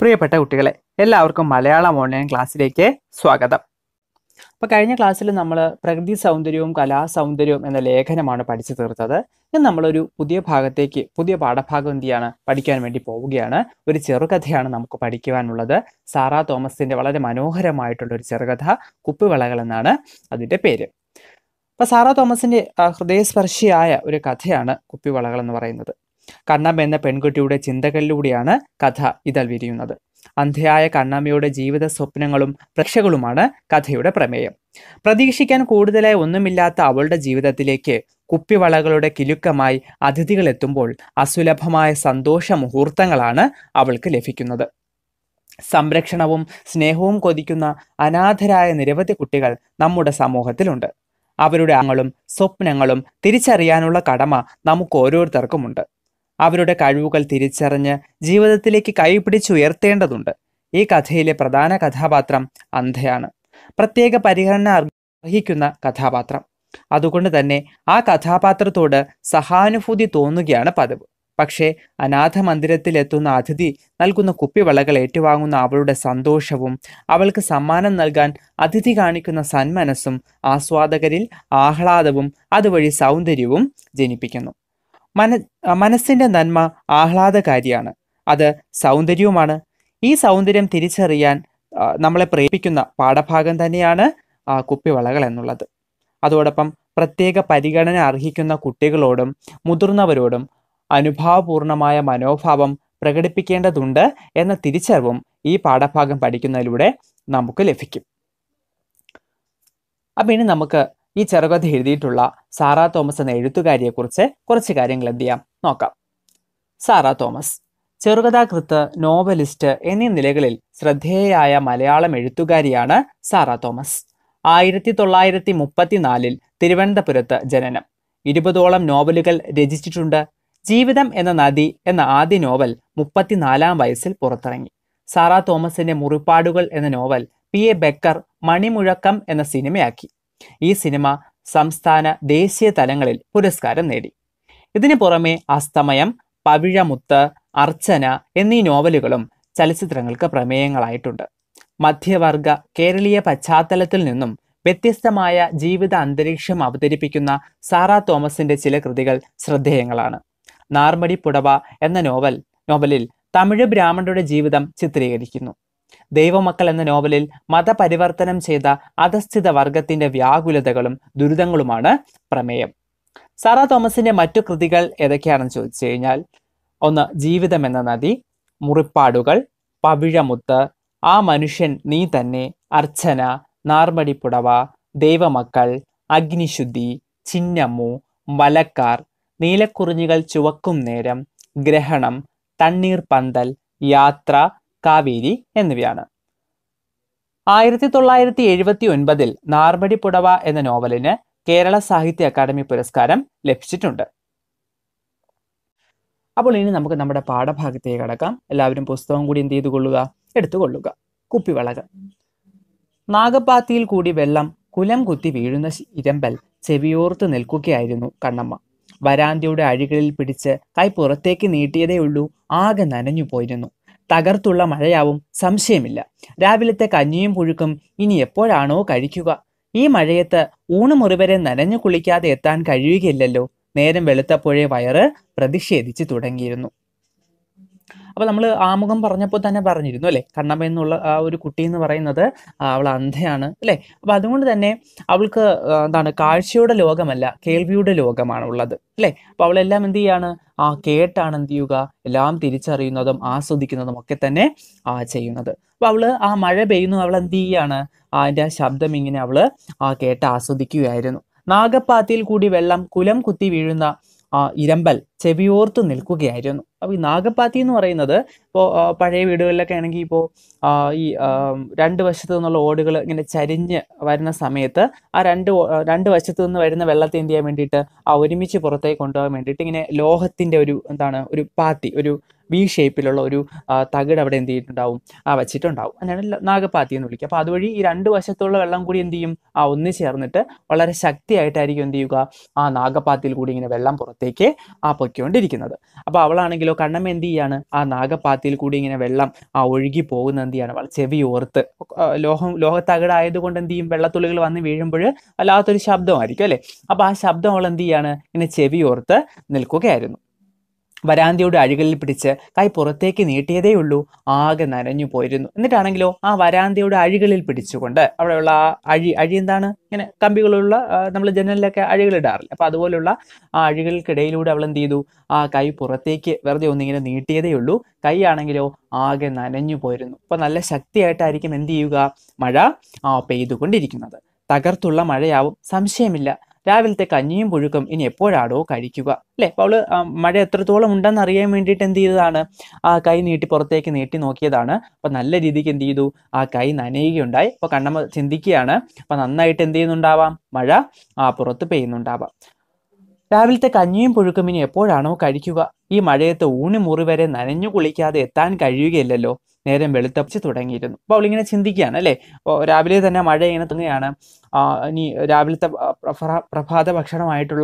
പ്രിയപ്പെട്ട കുട്ടികളെ എല്ലാവർക്കും മലയാളം ഓൺലൈൻ ക്ലാസ്സിലേക്ക് സ്വാഗതം അപ്പോൾ കഴിഞ്ഞ ക്ലാസ്സിൽ നമ്മൾ പ്രകൃതി സൗന്ദര്യവും കലാസൗന്ദര്യവും എന്ന ലേഖനമാണ് പഠിച്ചു തീർത്തത് ഇന്ന് നമ്മളൊരു പുതിയ ഭാഗത്തേക്ക് പുതിയ പാഠഭാഗം എന്ത് ചെയ്യാണ് പഠിക്കാൻ വേണ്ടി പോവുകയാണ് ഒരു ചെറുകഥയാണ് നമുക്ക് പഠിക്കുവാനുള്ളത് സാറാ തോമസിന്റെ വളരെ മനോഹരമായിട്ടുള്ള ഒരു ചെറുകഥ കുപ്പിവളകൾ എന്നാണ് അതിന്റെ പേര് അപ്പൊ സാറാ തോമസിന്റെ ആ, ഹൃദയസ്പർശിയായ ഒരു കഥയാണ് കുപ്പിവളകൾ എന്ന് പറയുന്നത് കണ്ണമ്മ എന്ന പെൺകുട്ടിയുടെ ചിന്തകളിലൂടെയാണ് കഥ ഇതൾ വിരിയുന്നത് അന്ധയായ കണ്ണമ്മയുടെ ജീവിത സ്വപ്നങ്ങളും പ്രക്ഷകളുമാണ് കഥയുടെ പ്രമേയം പ്രതീക്ഷിക്കാൻ കൂടുതലായി ഒന്നുമില്ലാത്ത അവളുടെ ജീവിതത്തിലേക്ക് കുപ്പിവളകളുടെ കിലുക്കമായി അതിഥികൾ എത്തുമ്പോൾ അസുലഭമായ സന്തോഷ മുഹൂർത്തങ്ങളാണ് അവൾക്ക് ലഭിക്കുന്നത് സംരക്ഷണവും സ്നേഹവും കൊതിക്കുന്ന അനാഥരായ നിരവധി കുട്ടികൾ നമ്മുടെ സമൂഹത്തിലുണ്ട് അവരുടെ ആങ്ങളും സ്വപ്നങ്ങളും തിരിച്ചറിയാനുള്ള കടമ നമുക്ക് ഓരോരുത്തർക്കുമുണ്ട് അവരുടെ കഴിവുകൾ തിരിച്ചറിഞ്ഞ് ജീവിതത്തിലേക്ക് കൈപിടിച്ചുയർത്തേണ്ടതുണ്ട് ഈ കഥയിലെ പ്രധാന കഥാപാത്രം അന്ധയാണ് പ്രത്യേക പരിഗണന അർഹിക്കുന്ന കഥാപാത്രം അതുകൊണ്ട് തന്നെ ആ കഥാപാത്രത്തോട് സഹാനുഭൂതി തോന്നുകയാണ് പതിവ് പക്ഷേ അനാഥ മന്ദിരത്തിലെത്തുന്ന അതിഥി നൽകുന്ന കുപ്പിവളകൾ ഏറ്റുവാങ്ങുന്ന അവളുടെ സന്തോഷവും അവൾക്ക് സമ്മാനം നൽകാൻ അതിഥി കാണിക്കുന്ന സന്മനസ്സും ആസ്വാദകരിൽ ആഹ്ലാദവും അതുവഴി സൗന്ദര്യവും ജനിപ്പിക്കുന്നു മന മനസ്സിന്റെ നന്മ ആഹ്ലാദകാരിയാണ് അത് സൗന്ദര്യവുമാണ് ഈ സൗന്ദര്യം തിരിച്ചറിയാൻ ആ, നമ്മളെ പ്രേരിപ്പിക്കുന്ന പാഠഭാഗം തന്നെയാണ് ആ, കുപ്പിവളകൾ എന്നുള്ളത് അതോടൊപ്പം പ്രത്യേക പരിഗണന അർഹിക്കുന്ന കുട്ടികളോടും മുതിർന്നവരോടും അനുഭാവപൂർണമായ മനോഭാവം പ്രകടിപ്പിക്കേണ്ടതുണ്ട് എന്ന തിരിച്ചറിവും ഈ പാഠഭാഗം പഠിക്കുന്നതിലൂടെ നമുക്ക് ലഭിക്കും അപ്പം ഇനി നമുക്ക് ഈ ചെറുകഥ എഴുതിയിട്ടുള്ള സാറാ തോമസ് എന്ന എഴുത്തുകാരിയെക്കുറിച്ച് കുറച്ച് കാര്യങ്ങൾ എന്ത് ചെയ്യാം നോക്കാം സാറാ തോമസ് ചെറുകഥാകൃത്ത് നോവലിസ്റ്റ് എന്നീ നിലകളിൽ ശ്രദ്ധേയയായ മലയാളം എഴുത്തുകാരിയാണ് സാറാ തോമസ് ആയിരത്തി തൊള്ളായിരത്തി മുപ്പത്തിനാലിൽ തിരുവനന്തപുരത്ത് ജനനം ഇരുപതോളം നോവലുകൾ രചിച്ചിട്ടുണ്ട് ജീവിതം എന്ന നദി എന്ന ആദ്യ നോവൽ മുപ്പത്തിനാലാം വയസ്സിൽ പുറത്തിറങ്ങി സാറാ തോമസിന്റെ മുറിപ്പാടുകൾ എന്ന novel P A Backer Manimuzhakkam എന്ന സിനിമയാക്കി ഈ സിനിമ സംസ്ഥാന ദേശീയ തലങ്ങളിൽ പുരസ്കാരം നേടി ഇതിനു പുറമെ അസ്തമയം പവിഴമുത്ത് അർച്ചന എന്നീ നോവലുകളും ചലച്ചിത്രങ്ങൾക്ക് പ്രമേയങ്ങളായിട്ടുണ്ട് മധ്യവർഗ കേരളീയ പശ്ചാത്തലത്തിൽ നിന്നും വ്യത്യസ്തമായ ജീവിത അന്തരീക്ഷം അവതരിപ്പിക്കുന്ന സാറാ തോമസിന്റെ ചില കൃതികൾ ശ്രദ്ധേയങ്ങളാണ് നാർമടി പുടവ എന്ന നോവൽ നോവലിൽ തമിഴ് ബ്രാഹ്മണരുടെ ജീവിതം ചിത്രീകരിക്കുന്നു ദൈവമക്കൾ എന്ന നോവലിൽ മതപരിവർത്തനം ചെയ്ത അധസ്ഥിത വർഗത്തിന്റെ വ്യാകുലതകളും ദുരിതങ്ങളുമാണ് പ്രമേയം സാറാ തോമസിന്റെ മറ്റു കൃതികൾ ഏതൊക്കെയാണെന്ന് ചോദിച്ചു കഴിഞ്ഞാൽ ഒന്ന് ജീവിതം എന്ന നദി മുറിപ്പാടുകൾ പവിഴമുത്ത് ആ മനുഷ്യൻ നീ തന്നെ അർച്ചന നാർമടിപ്പുടവ ദൈവമക്കൾ അഗ്നിശുദ്ധി ചിന്നമ്മു വലക്കാർ നീലക്കുറിഞ്ഞികൾ ചുവക്കും നേരം ഗ്രഹണം തണ്ണീർ പന്തൽ യാത്ര കാവേരി എന്നിവയാണ് ആയിരത്തി തൊള്ളായിരത്തി എഴുപത്തി ഒൻപതിൽ നാർമടിപ്പുടവ എന്ന നോവലിന് കേരള സാഹിത്യ അക്കാദമി പുരസ്കാരം ലഭിച്ചിട്ടുണ്ട് അപ്പോൾ ഇനി നമുക്ക് നമ്മുടെ പാഠഭാഗത്തേക്ക് കടക്കാം എല്ലാവരും പുസ്തകം കൂടി എന്ത് ചെയ്തു കൊള്ളുക എടുത്തുകൊള്ളുക കുപ്പിവളകൾ നാഗപ്പാത്തിയിൽ കൂടി വെള്ളം കുലം കുത്തി വീഴുന്ന ശ- ഇരമ്പൽ ചെവിയോർത്ത് നിൽക്കുകയായിരുന്നു കണ്ണമ്മ വരാന്തിയുടെ അഴികളിൽ പിടിച്ച് കൈ പുറത്തേക്ക് നീട്ടിയതേ ഉള്ളൂ ആകെ നനഞ്ഞു പോയിരുന്നു തകർത്തുള്ള മഴയാവും സംശയമില്ല രാവിലത്തെ കഞ്ഞിയും പുഴുക്കും ഇനി എപ്പോഴാണോ കഴിക്കുക ഈ മഴയത്ത് ഊണുമുറിവരെ നനഞ്ഞു കുളിക്കാതെ എത്താൻ കഴിയുകയില്ലല്ലോ നേരം വെളുത്തപ്പോഴേ വയറ് പ്രതിഷേധിച്ചു തുടങ്ങിയിരുന്നു അപ്പൊ നമ്മൾ ആമുഖം പറഞ്ഞപ്പോൾ തന്നെ പറഞ്ഞിരുന്നു അല്ലെ കണ്ണമ്മ എന്നുള്ള ആ ഒരു കുട്ടി എന്ന് പറയുന്നത് ആ, അവൾ അന്ധയാണ് അല്ലെ അപ്പൊ അതുകൊണ്ട് തന്നെ അവൾക്ക് ആ, എന്താണ് കാഴ്ചയുടെ ലോകമല്ല കേൾവിയുടെ ലോകമാണ് ഉള്ളത് അല്ലെ അപ്പൊ അവളെല്ലാം എന്ത് ചെയ്യാണ് ആ കേട്ടാണ് എന്ത് ചെയ്യുക എല്ലാം തിരിച്ചറിയുന്നതും ആസ്വദിക്കുന്നതും ഒക്കെ തന്നെ ആ ചെയ്യുന്നത് അപ്പൊ അവള് ആ മഴ പെയ്യുന്നു അവൾ എന്ത് ചെയ്യാണ് ആ അതിന്റെ ആ ശബ്ദം ഇങ്ങനെ അവള് ആ കേട്ട് ആസ്വദിക്കുകയായിരുന്നു നാഗപ്പാത്തിയിൽ കൂടി വെള്ളം കുലം കുത്തി വീഴുന്ന ആ ഇരമ്പൽ ചെവിയോർത്ത് നിൽക്കുകയായിരുന്നു അപ്പോൾ ഈ നാഗപ്പാത്തി എന്ന് പറയുന്നത് ഇപ്പോൾ പഴയ വീടുകളിലൊക്കെ ആണെങ്കിൽ ഇപ്പോൾ ഈ ആ, രണ്ട് വശത്തു നിന്നുള്ള ഓടുകൾ ഇങ്ങനെ ചരിഞ്ഞ് വരുന്ന സമയത്ത് ആ രണ്ട് ഓ- ആ, രണ്ട് വശത്തു നിന്ന് വരുന്ന വെള്ളത്തെ എന്ത് ചെയ്യാൻ വേണ്ടിയിട്ട് ആ ഒരുമിച്ച് പുറത്തേക്ക് കൊണ്ടുപോകാൻ വേണ്ടിയിട്ട് ഇങ്ങനെ ലോഹത്തിന്റെ ഒരു എന്താണ് ഒരു പാത്തി ഒരു വി ഷേപ്പിലുള്ള ഒരു ആ, തകിട് അവിടെ എന്ത് ചെയ്തിട്ടുണ്ടാവും ആ വെച്ചിട്ടുണ്ടാവും അതിനാണ് ല- നാഗപാത്തി എന്ന് വിളിക്കുക അപ്പോൾ അതുവഴി ഈ രണ്ട് വശത്തുള്ള വെള്ളം കൂടി എന്ത് ചെയ്യും ആ ഒന്ന് ചേർന്നിട്ട് വളരെ ശക്തിയായിട്ടായിരിക്കും എന്ത് ചെയ്യുക ആ നാഗപാത്തിയിൽ കൂടി ഇങ്ങനെ വെള്ളം പുറത്തേക്ക് ആ പൊയ്ക്കൊണ്ടിരിക്കുന്നത് അപ്പോൾ അവളാണെങ്കിലോ കണ്ണമ്മ എന്ത് ചെയ്യാണ് ആ നാഗപാത്തിയിൽ കൂടി ഇങ്ങനെ വെള്ളം ആ ഒഴുകി പോകുന്ന എന്ത് ചെയ്യാണ് അവൾ ചെവി ഓർത്ത് ആ, ലോഹം ലോഹത്തകിടായതുകൊണ്ട് എന്ത് ചെയ്യും വെള്ളത്തുള്ളികൾ വന്ന് വീഴുമ്പോൾ വല്ലാത്തൊരു ശബ്ദമായിരിക്കും അല്ലേ അപ്പോൾ ആ ശബ്ദം അവൾ എന്ത് ചെയ്യാണ് ഇങ്ങനെ ചെവി ഓർത്ത് നിൽക്കുകയായിരുന്നു വരാന്തയുടെ അഴികളിൽ പിടിച്ച് കൈ പുറത്തേക്ക് നീട്ടിയതേ ഉള്ളൂ ആകെ നനഞ്ഞു പോയിരുന്നു എന്നിട്ടാണെങ്കിലോ ആ വരാന്തയുടെ അഴികളിൽ പിടിച്ചുകൊണ്ട് അവിടെയുള്ള ആ അഴി അഴി എന്താണ് ഇങ്ങനെ കമ്പികളുള്ള നമ്മൾ ജനലിലൊക്കെ അഴികൾ ഇടാറില്ല അപ്പൊ അതുപോലുള്ള ആ അഴികൾക്കിടയിലൂടെ അവൾ എന്ത് ചെയ്തു ആ കൈ പുറത്തേക്ക് വെറുതെ ഒന്നിങ്ങനെ നീട്ടിയതേ ഉള്ളൂ കൈ ആണെങ്കിലോ ആകെ നനഞ്ഞു പോയിരുന്നു അപ്പൊ നല്ല ശക്തിയായിട്ടായിരിക്കും എന്ത് ചെയ്യുക മഴ ആ പെയ്തുകൊണ്ടിരിക്കുന്നത് തകർത്തുള്ള മഴയാവും സംശയമില്ല രാവിലത്തെ കഞ്ഞിയും പുഴുക്കും ഇനി എപ്പോഴാണോ കഴിക്കുക അല്ലേ അപ്പോൾ അവള് ആ, മഴ എത്രത്തോളം ഉണ്ടെന്ന് അറിയാൻ വേണ്ടിയിട്ട് എന്ത് ചെയ്തതാണ് ആ കൈ നീട്ടി പുറത്തേക്ക് നീട്ടി നോക്കിയതാണ് അപ്പൊ നല്ല രീതിക്ക് എന്ത് ചെയ്തു ആ കൈ നനയുകയുണ്ടായി അപ്പൊ കണ്ണമ്മ ചിന്തിക്കുകയാണ് അപ്പൊ നന്നായിട്ട് എന്ത് ചെയ്യുന്നുണ്ടാവാം മഴ ആ പുറത്ത് പെയ്യുന്നുണ്ടാവാം രാവിലത്തെ കഞ്ഞിയും പുഴുക്കും ഇനി എപ്പോഴാണോ കഴിക്കുക ഈ മഴയത്ത് ഊണി മുറി വരെ നനഞ്ഞു കുളിക്കാതെ എത്താൻ കഴിയുകയില്ലല്ലോ നേരം വെളുത്തപ്പിച്ച് തുടങ്ങിയിരുന്നു അപ്പോൾ അവളിങ്ങനെ ചിന്തിക്കുകയാണ് അല്ലേ അപ്പോൾ രാവിലെ തന്നെ മഴ ഇങ്ങനെ തുടങ്ങുകയാണ് ആ, ഇനി രാവിലത്തെ ആ, പ്രഭ- പ്രഭാത ഭക്ഷണമായിട്ടുള്ള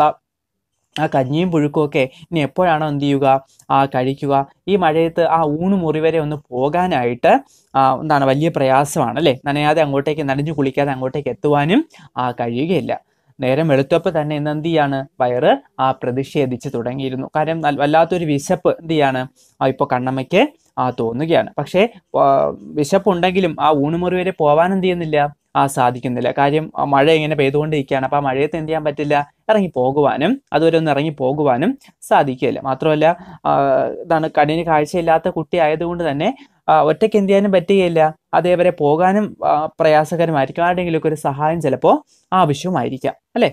ആ കഞ്ഞിയും പുഴുക്കും ഒക്കെ ഇനി എപ്പോഴാണോ എന്ത് ചെയ്യുക ആ കഴിക്കുക ഈ മഴയത്ത് ആ ഊണ് മുറി വരെ ഒന്ന് പോകാനായിട്ട് ആ, എന്താണ് വലിയ പ്രയാസമാണ് അല്ലേ നനയാതെ അങ്ങോട്ടേക്ക് നനഞ്ഞു കുളിക്കാതെ അങ്ങോട്ടേക്ക് എത്തുവാനും ആ കഴിയുകയില്ല നേരം വെളുത്തപ്പോൾ തന്നെ ഇന്ന് എന്ത് ചെയ്യാണ് വയറ് ആ പ്രതിഷേധിച്ച് തുടങ്ങിയിരുന്നു കാര്യം നൽ- വല്ലാത്തൊരു വിശപ്പ് എന്ത് ചെയ്യാണ് ആ ഇപ്പോൾ കണ്ണമ്മയ്ക്ക് ആ തോന്നുകയാണ് പക്ഷേ ആ, വിശപ്പുണ്ടെങ്കിലും ആ ഊണുമുറി വരെ പോകാൻ എന്ത് ചെയ്യുന്നില്ല ആ സാധിക്കുന്നില്ല കാര്യം ആ മഴ ഇങ്ങനെ പെയ്തുകൊണ്ടിരിക്കുകയാണ് അപ്പോൾ ആ മഴയത്ത് എന്ത് ചെയ്യാൻ പറ്റില്ല ഇറങ്ങി പോകുവാനും അതുവരെ ഒന്ന് ഇറങ്ങി പോകുവാനും സാധിക്കില്ല മാത്രമല്ല ആ, ഇതാണ് കണ്ണിന് കാഴ്ചയില്ലാത്ത കുട്ടി ആയതുകൊണ്ട് തന്നെ ആ, ഒറ്റയ്ക്ക് എന്ത് ചെയ്യാനും പറ്റുകയില്ല അതേവരെ പോകാനും ആ, പ്രയാസകരമായിരിക്കും ആരുടെയെങ്കിലുമൊക്കെ ഒരു സഹായം ചിലപ്പോൾ ആവശ്യമായിരിക്കാം അല്ലേ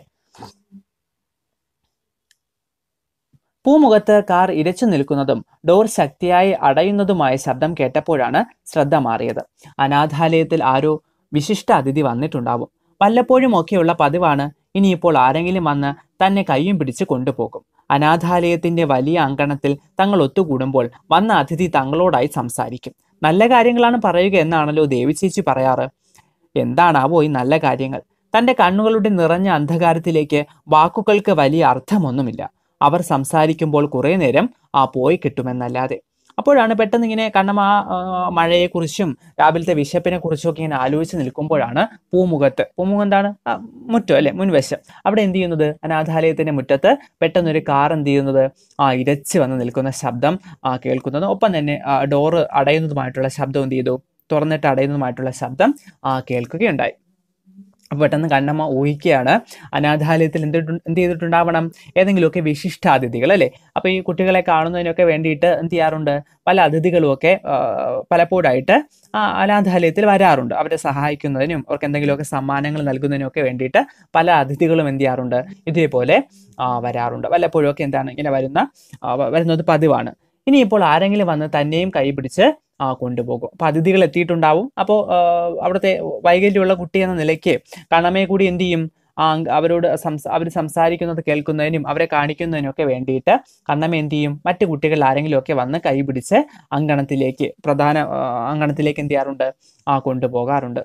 പൂമുഖത്ത് കാർ ഇരച്ചു നിൽക്കുന്നതും ഡോർ ശക്തിയായി അടയുന്നതുമായ ശബ്ദം കേട്ടപ്പോഴാണ് ശ്രദ്ധ മാറിയത് അനാഥാലയത്തിൽ ആരോ വിശിഷ്ട അതിഥി വന്നിട്ടുണ്ടാവും വല്ലപ്പോഴും ഒക്കെയുള്ള പതിവാണ് ഇനിയിപ്പോൾ ആരെങ്കിലും വന്ന് തന്നെ കയ്യും പിടിച്ച് കൊണ്ടുപോകും അനാഥാലയത്തിന്റെ വലിയ അങ്കണത്തിൽ തങ്ങൾ ഒത്തുകൂടുമ്പോൾ വന്ന അതിഥി തങ്ങളോടായി സംസാരിക്കും നല്ല കാര്യങ്ങളാണ് പറയുക എന്നാണല്ലോ ദേവി ചേച്ചി പറയാറ് എന്താണാവോ ഈ നല്ല കാര്യങ്ങൾ തന്റെ കണ്ണുകളുടെ നിറഞ്ഞ അന്ധകാരത്തിലേക്ക് വാക്കുകൾക്ക് വലിയ അർത്ഥമൊന്നുമില്ല അവർ സംസാരിക്കുമ്പോൾ കുറേ നേരം ആ പോയി കിട്ടുമെന്നല്ലാതെ അപ്പോഴാണ് പെട്ടെന്ന് ഇങ്ങനെ കണ്ണമ്മ ആ ആ, മഴയെക്കുറിച്ചും രാവിലത്തെ വിശപ്പിനെ കുറിച്ചും ഒക്കെ ഇങ്ങനെ ആലോചിച്ച് നിൽക്കുമ്പോഴാണ് പൂമുഖത്ത് പൂമുഖം എന്താണ് ആ, മുറ്റം അല്ലെ മുൻവശം അവിടെ എന്ത് ചെയ്യുന്നത് അനാഥാലയത്തിന്റെ മുറ്റത്ത് പെട്ടെന്നൊരു കാർ എന്ത് ചെയ്യുന്നത് ആ ഇരച്ച് വന്ന് നിൽക്കുന്ന ശബ്ദം ആ കേൾക്കുന്നത് ഒപ്പം തന്നെ ആ, ഡോറ് അടയുന്നതുമായിട്ടുള്ള ശബ്ദം എന്ത് ചെയ്തു തുറന്നിട്ട് അടയുന്നതുമായിട്ടുള്ള ശബ്ദം ആ കേൾക്കുകയുണ്ടായി അപ്പൊ പെട്ടെന്ന് കണ്ണമ്മ ഊഹിക്കുകയാണ് അനാഥാലയത്തിൽ എന്ത് എന്ത് ചെയ്തിട്ടുണ്ടാവണം ഏതെങ്കിലുമൊക്കെ വിശിഷ്ടാതിഥികൾ അല്ലേ അപ്പൊ ഈ കുട്ടികളെ കാണുന്നതിനൊക്കെ വേണ്ടിയിട്ട് എന്ത് ചെയ്യാറുണ്ട് പല അതിഥികളും ഒക്കെ ആ, പലപ്പോഴായിട്ട് ആ അനാഥാലയത്തിൽ വരാറുണ്ട് അവരെ സഹായിക്കുന്നതിനും അവർക്ക് എന്തെങ്കിലുമൊക്കെ സമ്മാനങ്ങൾ നൽകുന്നതിനും ഒക്കെ വേണ്ടിയിട്ട് പല അതിഥികളും എന്ത് ചെയ്യാറുണ്ട് ഇതേപോലെ ആ, വരാറുണ്ട് വല്ലപ്പോഴും ഒക്കെ എന്താണ് ഇങ്ങനെ വരുന്ന ആ, വ- വരുന്നത് പതിവാണ് ഇനിയിപ്പോൾ ആരെങ്കിലും വന്ന് തന്നെയും കൈ പിടിച്ച് ആ, കൊണ്ടുപോകും അപ്പൊ അതിഥികൾ എത്തിയിട്ടുണ്ടാവും അപ്പോൾ അവിടുത്തെ വൈകല്യമുള്ള കുട്ടി എന്ന നിലയ്ക്ക് കണ്ണമ്മയെ കൂടി എന്ത് ചെയ്യും ആ അങ്ക- അവരോട് സംസ അവർ സംസാരിക്കുന്നത് കേൾക്കുന്നതിനും അവരെ കാണിക്കുന്നതിനും ഒക്കെ വേണ്ടിയിട്ട് കണ്ണമ്മ എന്ത് ചെയ്യും മറ്റു കുട്ടികൾ ആരെങ്കിലും ഒക്കെ വന്ന് കൈ പിടിച്ച് അങ്കണത്തിലേക്ക് പ്രധാന ആ, അങ്കണത്തിലേക്ക് എന്ത് ചെയ്യാറുണ്ട് ആ കൊണ്ടുപോകാറുണ്ട്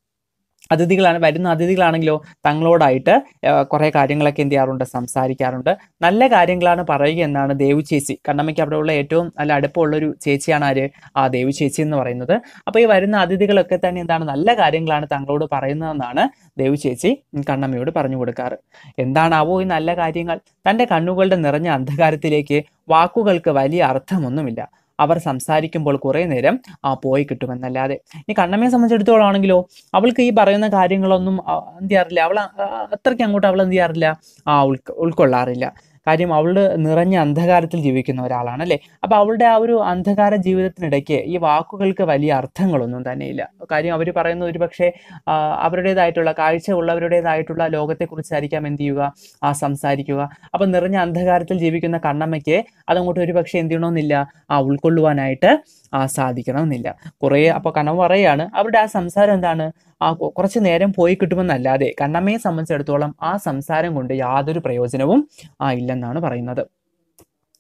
അതിഥികളാണ് വരുന്ന അതിഥികളാണെങ്കിലോ തങ്ങളോടായിട്ട് കുറെ കാര്യങ്ങളൊക്കെ എന്ത് ചെയ്യാറുണ്ട് സംസാരിക്കാറുണ്ട് നല്ല കാര്യങ്ങളാണ് പറയുക എന്നാണ് ദേവു ചേച്ചി കണ്ണമ്മയ്ക്ക് അവിടെയുള്ള ഏറ്റവും നല്ല അടുപ്പമുള്ള ഒരു ചേച്ചിയാണ് ആര് ആ ദേവു ചേച്ചി എന്ന് പറയുന്നത് അപ്പൊ ഈ വരുന്ന അതിഥികളൊക്കെ തന്നെ എന്താണ് നല്ല കാര്യങ്ങളാണ് തങ്ങളോട് പറയുന്നതെന്നാണ് ദേവു ചേച്ചി കണ്ണമ്മയോട് പറഞ്ഞു കൊടുക്കാറ് എന്താണാവോ ഈ നല്ല കാര്യങ്ങൾ തന്റെ കണ്ണുകളുടെ നിറഞ്ഞ അന്ധകാരത്തിലേക്ക് വാക്കുകൾക്ക് വലിയ അർത്ഥമൊന്നുമില്ല അവർ സംസാരിക്കുമ്പോൾ കുറേ നേരം ആ പോയി കിട്ടുമെന്നല്ലാതെ ഇനി കണ്ണമ്മയെ സംബന്ധിച്ചിടത്തോളം ആണെങ്കിലോ അവൾക്ക് ഈ പറയുന്ന കാര്യങ്ങളൊന്നും ആ, എന്ത് ചെയ്യാറില്ല അവൾ ആ, അത്രയ്ക്ക് അങ്ങോട്ട് അവൾ എന്ത് ചെയ്യാറില്ല ആ ഉൾക്ക ഉൾക്കൊള്ളാറില്ല കാര്യം അവളുടെ നിറഞ്ഞ അന്ധകാരത്തിൽ ജീവിക്കുന്ന ഒരാളാണ് അല്ലേ അപ്പൊ അവളുടെ ആ ഒരു അന്ധകാര ജീവിതത്തിനിടയ്ക്ക് ഈ വാക്കുകൾക്ക് വലിയ അർത്ഥങ്ങളൊന്നും തന്നെയില്ല കാര്യം അവർ പറയുന്നത് ഒരു പക്ഷേ അവരുടേതായിട്ടുള്ള കാഴ്ച ഉള്ളവരുടേതായിട്ടുള്ള ലോകത്തെക്കുറിച്ചായിരിക്കാം എന്ത് ചെയ്യുക ആ സംസാരിക്കുക അപ്പൊ നിറഞ്ഞ അന്ധകാരത്തിൽ ജീവിക്കുന്ന കണ്ണമ്മയ്ക്ക് അതങ്ങോട്ട് ഒരു പക്ഷേ എന്ത് ചെയ്യണമെന്നില്ല ആ ഉൾക്കൊള്ളുവാനായിട്ട് ആ സാധിക്കണമെന്നില്ല കുറേ അപ്പൊ കണ്ണമ്മ പറയാണ് അവരുടെ ആ സംസാരം എന്താണ് ആ കൊ- കുറച്ച് നേരം പോയി കിട്ടുമെന്നല്ലാതെ കണ്ണമ്മയെ സംബന്ധിച്ചിടത്തോളം ആ സംസാരം കൊണ്ട് യാതൊരു പ്രയോജനവും ആ ഇല്ലെന്നാണ് പറയുന്നത്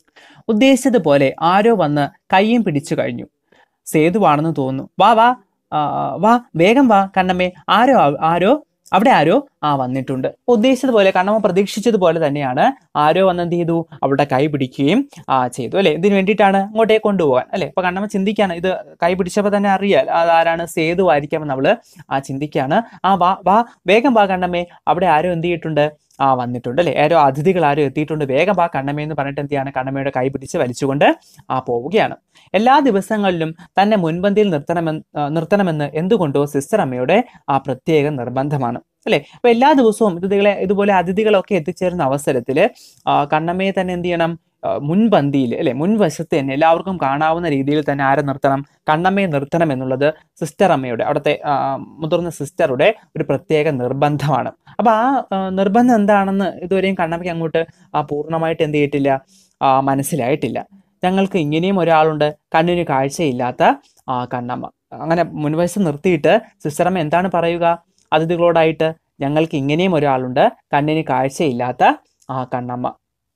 ഉദ്ദേശിച്ചതുപോലെ ആരോ വന്ന് കയ്യും പിടിച്ചു കഴിഞ്ഞു സേതുവാണെന്ന് തോന്നുന്നു വാ വാ ആ, വാ വേഗം വാ കണ്ണമ്മേ ആരോ ആരോ അവിടെ ആരോ ആ വന്നിട്ടുണ്ട് ഉദ്ദേശിച്ചതുപോലെ കണ്ണമ്മ പ്രതീക്ഷിച്ചതുപോലെ തന്നെയാണ് ആരോ വന്ന് എന്ത് ചെയ്തു അവളുടെ കൈ പിടിക്കുകയും ആ ചെയ്തു അല്ലെ ഇതിന് വേണ്ടിയിട്ടാണ് അങ്ങോട്ടേക്ക് കൊണ്ടുപോകാൻ അല്ലെ അപ്പൊ കണ്ണമ്മ ചിന്തിക്കാണ് ഇത് കൈ പിടിച്ചപ്പോൾ തന്നെ അറിയാൽ അതാരാണ് സേതു ആയിരിക്കാമെന്ന് അവള് ആ ചിന്തിക്കാണ് ആ വാ വാ വേഗം വാ കണ്ണമ്മേ അവിടെ ആരോ എന്ത് ചെയ്തിട്ടുണ്ട് ആ വന്നിട്ടുണ്ട് അല്ലെ ആരോ അതിഥികൾ ആരോ എത്തിയിട്ടുണ്ട് വേഗം വാ കണ്ണമ്മ എന്ന് പറഞ്ഞിട്ട് എന്ത് ചെയ്യാണ് കണ്ണമ്മയുടെ കൈ പിടിച്ച് വലിച്ചുകൊണ്ട് ആ പോവുകയാണ് എല്ലാ ദിവസങ്ങളിലും തന്നെ മുൻപന്തിയിൽ നിർത്തണമെന്ന് ആ, നിർത്തണമെന്ന് എന്തുകൊണ്ടോ സിസ്റ്റർ അമ്മയുടെ ആ പ്രത്യേക നിർബന്ധമാണ് അല്ലെ അപ്പൊ എല്ലാ ദിവസവും ഇതികളെ ഇതുപോലെ അതിഥികളൊക്കെ എത്തിച്ചേരുന്ന അവസരത്തിൽ കണ്ണമ്മയെ തന്നെ എന്ത് ചെയ്യണം ആ, മുൻപന്തിയിൽ അല്ലെ മുൻവശത്ത് തന്നെ എല്ലാവർക്കും കാണാവുന്ന രീതിയിൽ തന്നെ ആരെ നിർത്തണം കണ്ണമ്മയെ നിർത്തണം എന്നുള്ളത് സിസ്റ്റർ അമ്മയുടെ അവിടുത്തെ ആ, മുതിർന്ന സിസ്റ്ററുടെ ഒരു പ്രത്യേക നിർബന്ധമാണ് അപ്പൊ ആ ആ, നിർബന്ധം എന്താണെന്ന് ഇതുവരെയും കണ്ണമ്മയ്ക്ക് അങ്ങോട്ട് ആ, പൂർണ്ണമായിട്ട് എന്ത് ചെയ്തിട്ടില്ല ആ, മനസ്സിലായിട്ടില്ല ഞങ്ങൾക്ക് ഇങ്ങനെയും ഒരാളുണ്ട് കണ്ണിന് കാഴ്ചയില്ലാത്ത ആ, കണ്ണമ്മ അങ്ങനെ മുൻവശത്ത് നിർത്തിയിട്ട് സിസ്റ്ററമ്മ എന്താണ് പറയുക അതിഥികളോടായിട്ട് ഞങ്ങൾക്ക് ഇങ്ങനെയും ഒരാളുണ്ട് കണ്ണിന് കാഴ്ചയില്ലാത്ത ആ കണ്ണമ്മ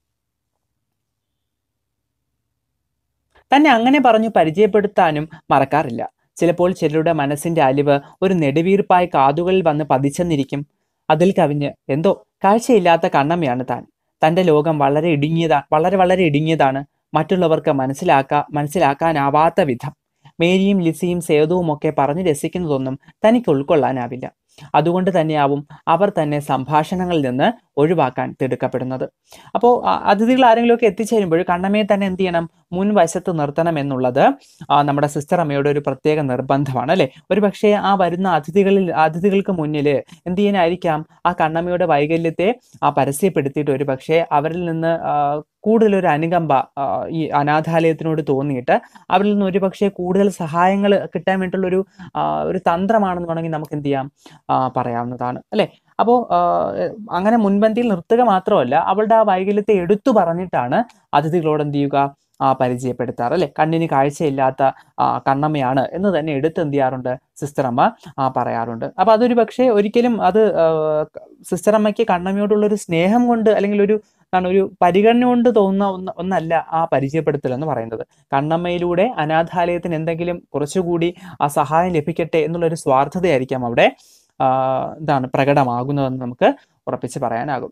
തന്നെ അങ്ങനെ പറഞ്ഞു പരിചയപ്പെടുത്താനും മറക്കാറില്ല ചിലപ്പോൾ ചിലരുടെ മനസ്സിന്റെ അലിവ് ഒരു നെടുവീർപ്പായി കാതുകളിൽ വന്ന് പതിച്ചെന്നിരിക്കും അതിൽ കവിഞ്ഞ് എന്തോ കാഴ്ചയില്ലാത്ത കണ്ണമ്മയാണ് താൻ തന്റെ ലോകം വളരെ ഇടുങ്ങിയതാണ് വളരെ വളരെ ഇടുങ്ങിയതാണ് മറ്റുള്ളവർക്ക് മനസ്സിലാക്കാ മനസ്സിലാക്കാനാവാത്ത വിധം മേരിയും ലിസിയും സേതുവും ഒക്കെ പറഞ്ഞു രസിക്കുന്നതൊന്നും തനിക്ക് ഉൾക്കൊള്ളാനാവില്ല അതുകൊണ്ട് തന്നെയാവും അവർ തന്നെ സംഭാഷണങ്ങളിൽ നിന്ന് ഒഴിവാക്കാൻ തിടുക്കപ്പെടുന്നത് അപ്പോൾ അതിഥികൾ ആരെങ്കിലുമൊക്കെ എത്തിച്ചേരുമ്പോൾ കണ്ണമ്മയെ തന്നെ എന്ത് ചെയ്യണം മുൻവശത്ത് നിർത്തണം എന്നുള്ളത് ആ, നമ്മുടെ സിസ്റ്റർ അമ്മയുടെ ഒരു പ്രത്യേക നിർബന്ധമാണ് അല്ലെ ഒരു പക്ഷേ ആ വരുന്ന അതിഥികളിൽ അതിഥികൾക്ക് മുന്നിൽ എന്ത് ചെയ്യാനായിരിക്കാം ആ കണ്ണമ്മയുടെ വൈകല്യത്തെ ആ പരസ്യപ്പെടുത്തിയിട്ട് ഒരു പക്ഷേ അവരിൽ നിന്ന് ആ, കൂടുതലൊരു അനുകമ്പ ആ, ഈ അനാഥാലയത്തിനോട് തോന്നിയിട്ട് അവരിൽ നിന്ന് ഒരു പക്ഷേ കൂടുതൽ സഹായങ്ങൾ കിട്ടാൻ വേണ്ടിയിട്ടുള്ള ഒരു ആ, ഒരു തന്ത്രമാണെന്ന് വേണമെങ്കിൽ നമുക്ക് എന്ത് ചെയ്യാം ആ, പറയാവുന്നതാണ് അല്ലെ അപ്പോൾ അങ്ങനെ മുൻപന്തിയിൽ നിർത്തുക മാത്രമല്ല അവളുടെ ആ വൈകല്യത്തെ എടുത്തു പറഞ്ഞിട്ടാണ് അതിഥികളോട് എന്ത് ചെയ്യുക ആ പരിചയപ്പെടുത്താറ് അല്ലെ കണ്ണിന് കാഴ്ചയില്ലാത്ത ആ, കണ്ണമ്മയാണ് എന്ന് തന്നെ എടുത്ത് എന്ത് ചെയ്യാറുണ്ട് സിസ്റ്റർ അമ്മ ആ, പറയാറുണ്ട് അപ്പൊ അതൊരു പക്ഷേ ഒരിക്കലും അത് സിസ്റ്റർ അമ്മയ്ക്ക് കണ്ണമ്മയോടുള്ള ഒരു സ്നേഹം കൊണ്ട് അല്ലെങ്കിൽ ഒരു എന്താണ് ഒരു പരിഗണന കൊണ്ട് തോന്നുന്ന ഒന്ന് ഒന്നല്ല ആ പരിചയപ്പെടുത്തൽ എന്ന് പറയുന്നത് കണ്ണമ്മയിലൂടെ അനാഥാലയത്തിന് എന്തെങ്കിലും കുറച്ചുകൂടി ആ സഹായം ലഭിക്കട്ടെ എന്നുള്ള ഒരു സ്വാർത്ഥതയായിരിക്കാം അവിടെ ആ, എന്താണ് പ്രകടമാകുന്നതെന്ന് നമുക്ക് ഉറപ്പിച്ച് പറയാനാകും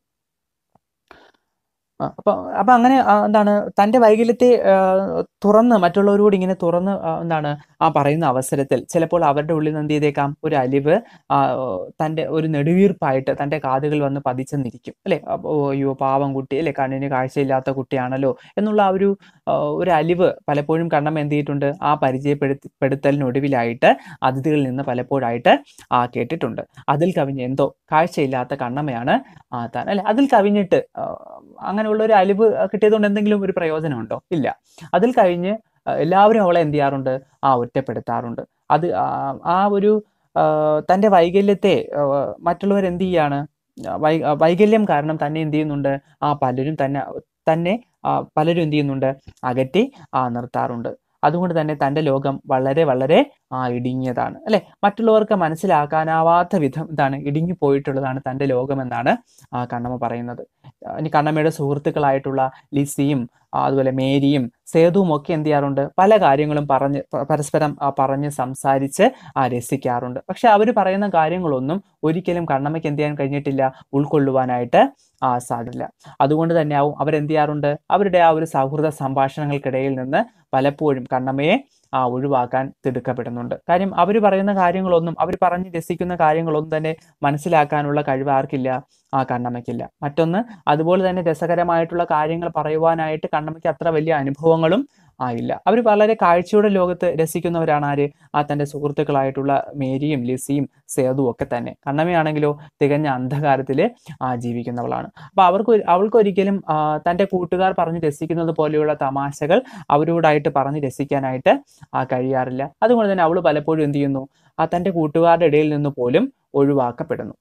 ആ, അപ്പൊ അപ്പൊ അങ്ങനെ ആ, എന്താണ് തന്റെ വൈകല്യത്തെ ആ, തുറന്ന് മറ്റുള്ളവരോട് ഇങ്ങനെ തുറന്ന് ആ, എന്താണ് ആ പറയുന്ന അവസരത്തിൽ ചിലപ്പോൾ അവരുടെ ഉള്ളിൽ നിന്ന് എന്ത് ചെയ്തേക്കാം ഒരു അലിവ് ആ, തന്റെ ഒരു നെടുവീർപ്പായിട്ട് തന്റെ കാതുകൾ വന്ന് പതിച്ചെന്നിരിക്കും അല്ലെ അപ്പൊ, ഓ, അയ്യോ പാവം കുട്ടി അല്ലെ കണ്ണിന് കാഴ്ചയില്ലാത്ത കുട്ടിയാണല്ലോ എന്നുള്ള ആ ഒരു ആ, ഒരു അലിവ് പലപ്പോഴും കണ്ണമ്മ എന്ത് ചെയ്തിട്ടുണ്ട് ആ പരിചയപ്പെടുത്തി പെടുത്തലിനൊടുവിലായിട്ട് അതിഥികളിൽ നിന്ന് പലപ്പോഴായിട്ട് ആ കേട്ടിട്ടുണ്ട് അതിൽ കവിഞ്ഞ് എന്തോ കാഴ്ചയില്ലാത്ത കണ്ണമ്മയാണ് ആ താൻ അല്ലെ അതിൽ കവിഞ്ഞിട്ട് ആ, അങ്ങനെയുള്ള ഒരു അലിവ് കിട്ടിയതുകൊണ്ട് എന്തെങ്കിലും ഒരു പ്രയോജനമുണ്ടോ ഇല്ല അതിൽ കഴിഞ്ഞ് ആ, എല്ലാവരും അവളെ എന്ത് ചെയ്യാറുണ്ട് ആ ഒറ്റപ്പെടുത്താറുണ്ട് അത് ആ ആ ഒരു ആ, തന്റെ വൈകല്യത്തെ ആ, മറ്റുള്ളവർ എന്ത് ചെയ്യാണ് ആ, വൈ ആ, വൈകല്യം കാരണം തന്നെ എന്ത് ചെയ്യുന്നുണ്ട് ആ പലരും തന്നെ തന്നെ ആ, പലരും എന്ത് ചെയ്യുന്നുണ്ട് അകറ്റി ആ നിർത്താറുണ്ട് അതുകൊണ്ട് തന്നെ തന്റെ ലോകം വളരെ വളരെ ആ ഇടുങ്ങിയതാണ് അല്ലെ മറ്റുള്ളവർക്ക് മനസ്സിലാക്കാനാവാത്ത വിധം ഇതാണ് ഇടുങ്ങി പോയിട്ടുള്ളതാണ് തന്റെ ലോകമെന്നാണ് ആ കണ്ണമ്മ പറയുന്നത് ആ, ഇനി കണ്ണമ്മയുടെ സുഹൃത്തുക്കളായിട്ടുള്ള ലിസിയും ആ, അതുപോലെ മേരിയും സേതുവും ഒക്കെ എന്ത് ചെയ്യാറുണ്ട് പല കാര്യങ്ങളും പറഞ്ഞ് പ- പരസ്പരം ആ, പറഞ്ഞ് സംസാരിച്ച് ആ രസിക്കാറുണ്ട് പക്ഷെ അവർ പറയുന്ന കാര്യങ്ങളൊന്നും ഒരിക്കലും കണ്ണമ്മയ്ക്ക് എന്ത് ചെയ്യാൻ കഴിഞ്ഞിട്ടില്ല ഉൾക്കൊള്ളുവാനായിട്ട് ആ സാധില്ല അതുകൊണ്ട് തന്നെ ആവും അവരെന്ത് ചെയ്യാറുണ്ട് അവരുടെ ആ ഒരു സൗഹൃദ സംഭാഷണങ്ങൾക്കിടയിൽ നിന്ന് പലപ്പോഴും കണ്ണമ്മയെ ആ ഒഴിവാക്കാൻ തിടുക്കപ്പെടുന്നുണ്ട് കാര്യം അവർ പറയുന്ന കാര്യങ്ങളൊന്നും അവർ പറഞ്ഞ് രസിക്കുന്ന കാര്യങ്ങളൊന്നും തന്നെ മനസ്സിലാക്കാനുള്ള കഴിവ് ആർക്കില്ല ആ കണ്ണമ്മയ്ക്കില്ല മറ്റൊന്ന് അതുപോലെ തന്നെ രസകരമായിട്ടുള്ള കാര്യങ്ങൾ പറയുവാനായിട്ട് കണ്ണമ്മയ്ക്ക് അത്ര വലിയ അനുഭവങ്ങളും ആയില്ല അവർ വളരെ കാഴ്ചയുടെ ലോകത്ത് രസിക്കുന്നവരാണ് ആര് ആ തൻ്റെ സുഹൃത്തുക്കളായിട്ടുള്ള മേരിയും ലിസിയും സേതുവും ഒക്കെ തന്നെ കണ്ണമ്മയാണെങ്കിലോ തികഞ്ഞ അന്ധകാരത്തിൽ ആ ജീവിക്കുന്നവളാണ് അപ്പൊ അവർക്ക് ഒരു- അവൾക്ക് ഒരിക്കലും ആ, തൻ്റെ കൂട്ടുകാർ പറഞ്ഞ് രസിക്കുന്നത് പോലെയുള്ള തമാശകൾ അവരോടായിട്ട് പറഞ്ഞ് രസിക്കാനായിട്ട് ആ കഴിയാറില്ല അതുകൊണ്ട് തന്നെ അവൾ പലപ്പോഴും എന്ത് ചെയ്യുന്നു ആ തൻ്റെ കൂട്ടുകാരുടെ ഇടയിൽ നിന്ന് പോലും ഒഴിവാക്കപ്പെടുന്നു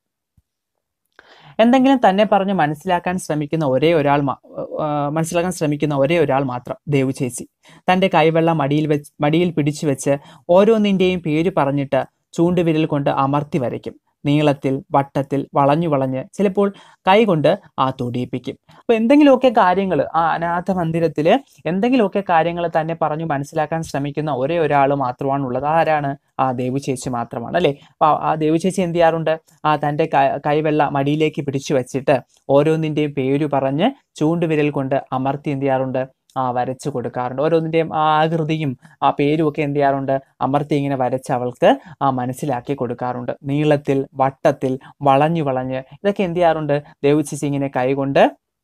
എന്തെങ്കിലും തന്നെ പറഞ്ഞ് മനസ്സിലാക്കാൻ ശ്രമിക്കുന്ന ഒരേ ഒരാൾ മാ- ആ, മനസ്സിലാക്കാൻ ശ്രമിക്കുന്ന ഒരേ ഒരാൾ മാത്രം ദേവു ചേച്ചി തൻ്റെ കൈവെള്ളം മടിയിൽ വെച്ച് മടിയിൽ പിടിച്ചു വെച്ച് ഓരോന്നിൻ്റെയും പേര് പറഞ്ഞിട്ട് ചൂണ്ടുവിരൽ കൊണ്ട് അമർത്തി വരയ്ക്കും നീളത്തിൽ വട്ടത്തിൽ വളഞ്ഞു വളഞ്ഞ് ചിലപ്പോൾ കൈകൊണ്ട് ആ തൊടിയിപ്പിക്കും അപ്പോൾ എന്തെങ്കിലുമൊക്കെ കാര്യങ്ങൾ ആ അനാഥ മന്ദിരത്തിൽ എന്തെങ്കിലുമൊക്കെ കാര്യങ്ങൾ തന്നെ പറഞ്ഞു മനസ്സിലാക്കാൻ ശ്രമിക്കുന്ന ഒരേ ഒരാൾ മാത്രമാണ് ഉള്ളത് ആരാണ് ആ ദേവു ചേച്ചി മാത്രമാണ് അല്ലേ അപ്പോൾ ആ ദേവു ചേച്ചി എന്ത് ചെയ്യാറുണ്ട് ആ തൻ്റെ കൈവെള്ള മടിയിലേക്ക് പിടിച്ചു വെച്ചിട്ട് ഓരോന്നിൻ്റെയും പേര് പറഞ്ഞ് ചൂണ്ടുവിരൽ കൊണ്ട് അമർത്തി എന്ത് ചെയ്യാറുണ്ട് ആ വരച്ചു കൊടുക്കാറുണ്ട് ഓരോന്നിൻ്റെയും ആ ആകൃതിയും ആ പേരും ഒക്കെ എന്ത് ചെയ്യാറുണ്ട് അമർത്തി ഇങ്ങനെ വരച്ച് അവൾക്ക് ആ മനസ്സിലാക്കി കൊടുക്കാറുണ്ട് നീളത്തിൽ വട്ടത്തിൽ വളഞ്ഞു വളഞ്ഞ് ഇതൊക്കെ എന്ത് ചെയ്യാറുണ്ട് ദേവു ചേച്ചി ഇങ്ങനെ കൈകൊണ്ട്